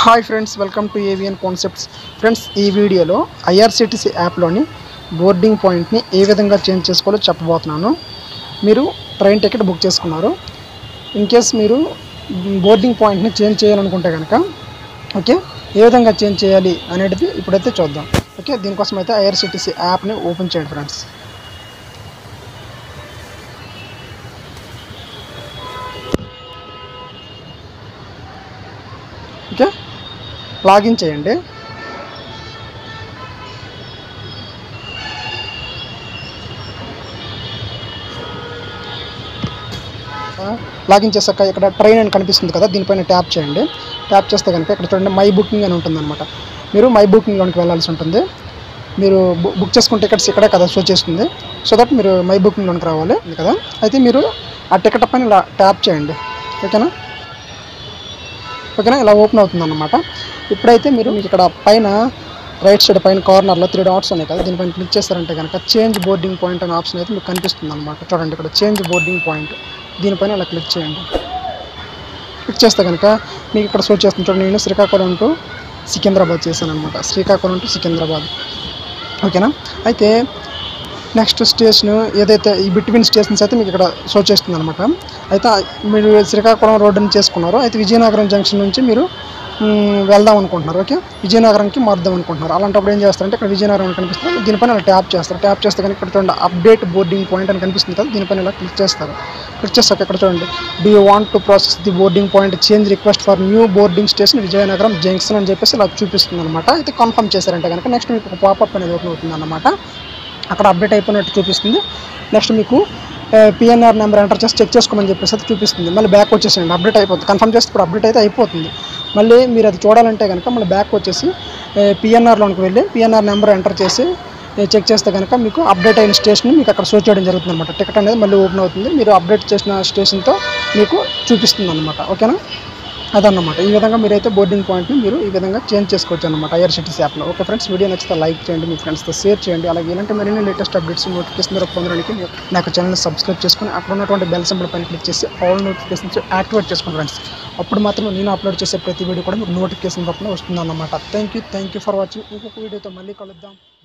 hi friends welcome to AVN concepts friends ఈ వీడియోలో IRCTC యాప్లోని boarding పాయింట్ని ఏ విధంగా చేంజ్ చేసుకోవాలో చెప్పబోతున్నాను మీరు ట్రైన్ టికెట్ బుక్ చేసుకున్నారు ఇన్ కేస్ మీరు బోర్డింగ్ పాయింట్ని చేంజ్ చేయాలనుకుంటే కనుక ఓకే ఏ విధంగా చేంజ్ చేయాలి అనేది ఇప్పుడైతే చూద్దాం ఓకే దీనికోసం అయితే ఐఆర్సిటీసీ యాప్ని ఓపెన్ చేయండి ఫ్రెండ్స్ ఓకే లాగిన్ చేయండి ఆ, లాగిన్ చేశాక ఇక్కడ ట్రైన్ అని కనిపిస్తుంది కదా దీనిపైన ట్యాప్ చేయండి ట్యాప్ చేస్తే కనుక ఇక్కడ చూడండి మై బుకింగ్ అని ఉంటుందన్నమాట మీరు మై బుకింగ్లోనికి వెళ్ళాల్సి ఉంటుంది మీరు బు- బుక్ చేసుకున్న టికెట్స్ ఇక్కడే కదా షో చేస్తుంది సో దట్ మీరు మై బుకింగ్లోనికి రావాలి ఉంది కదా అయితే మీరు ఆ టికెట్ పైన ఇలా ట్యాప్ చేయండి ఓకేనా ఓకేనా ఇలా ఓపెన్ అవుతుంది అనమాట ఇప్పుడైతే మీరు మీకు ఇక్కడ పైన రైట్ సైడ్ పైన కార్నర్లో త్రీ డాట్స్ ఉన్నాయి కదా దీనిపైన క్లిక్ చేస్తారంటే కనుక చేంజ్ బోర్డింగ్ పాయింట్ అనే ఆప్షన్ అయితే మీకు కనిపిస్తుంది అనమాట చూడండి ఇక్కడ చేంజ్ బోర్డింగ్ పాయింట్ దీనిపైన ఇలా క్లిక్ చేయండి క్లిక్ చేస్తే కనుక మీకు ఇక్కడ షో చేస్తుంది చూడండి నేను శ్రీకాకుళం టు సికింద్రాబాద్ చేశాను అనమాట శ్రీకాకుళం టు సికింద్రాబాద్ ఓకేనా అయితే నెక్స్ట్ స్టేషన్ ఏదైతే ఈ బిట్వీన్ స్టేషన్స్ అయితే మీకు ఇక్కడ షో చేస్తుంది అనమాట అయితే మీరు శ్రీకాకుళం రోడ్డుని చేసుకున్నారు అయితే విజయనగరం జంక్షన్ నుంచి మీరు మ్, వెళ్దాం అనుకుంటున్నారు ఓకే విజయనగరంకి మారుదాం అనుకుంటున్నారు అలాంటప్పుడు ఏం చేస్తారంటే ఇక్కడ విజయనగరం అని కనిపిస్తుంది దీనిపైన ఇలా ట్యాప్ చేస్తారు ట్యాప్ చేస్తే కనుక ఇక్కడ చూడండి అప్డేట్ బోర్డింగ్ పాయింట్ అని కనిపిస్తుంది కదా దీనిపైన ఇలా క్లిక్ చేస్తారు క్లిక్ చేస్తాక ఇక్కడ చూడండి do you want to process the boarding point change request for new boarding station Vizianagaram junction అని చెప్పేసి ఇలా చూపిస్తుంది అనమాట అయితే కన్ఫర్మ్ చేశారంటే కనుక నెక్స్ట్ మీకు ఒక పాపప్ అనేది ఓపెన్ అవుతుంది అనమాట అక్కడ అప్డేట్ అయిపోయినట్టు చూపిస్తుంది నెక్స్ట్ మీకు పిఎన్ఆర్ నెంబర్ ఎంటర్ చేసి చెక్ చేసుకోమని చెప్పేసి అది చూపిస్తుంది మళ్ళీ బ్యాక్ వచ్చేసేయండి అప్డేట్ అయిపోతుంది కన్ఫర్మ్ చేస్తే ఇప్పుడు అప్డేట్ అయితే అయిపోతుంది మళ్ళీ మీరు అది చూడాలంటే కనుక మళ్ళీ బ్యాక్ వచ్చేసి పిఎన్ఆర్లోకి వెళ్ళి పిఎన్ఆర్ నెంబర్ ఎంటర్ చేసి చెక్ చేస్తే కనుక మీకు అప్డేట్ అయిన స్టేషన్ మీకు అక్కడ షో చేయడం జరుగుతుంది అనమాట టికెట్ అనేది మళ్ళీ ఓపెన్ అవుతుంది మీరు అప్డేట్ చేసిన స్టేషన్తో మీకు చూపిస్తుంది అనమాట ఓకేనా అదన్నమాట ఈ విధంగా మీరైతే బోర్డింగ్ పాయింట్ని మీరు ఈ విధంగా చేంజ్ చేసుకోవచ్చు అనమాట ఐఆర్సిటీసీ యాప్లో ఓకే ఫ్రెండ్స్ వీడియో నచ్చితే లైక్ చేయండి మీ ఫ్రెండ్స్తో షేర్ చేయండి అలాగే ఇలాంటి మరిన్ని లేటెస్ట్ అప్డేట్స్ నోటిఫికేషన్ ద్వారా పొందడానికి మీరు నాకు ఛానల్ సబ్స్క్రైబ్ చేసుకుని అక్కడ ఉన్నటువంటి బెల్ సింబల్ పైన క్లిక్ చేసి ఆల్ నోటిఫికేషన్స్ యాక్టివేట్ చేసుకోండి ఫ్రెండ్స్ అప్పుడు మాత్రం నేను అప్లోడ్ చేసే ప్రతి వీడియో కూడా మీకు నోటిఫికేషన్ రూపంలో వస్తుంది అన్నమాట thank you thank you for watching ఇంకొక వీడియోతో మళ్ళీ కలుద్దాం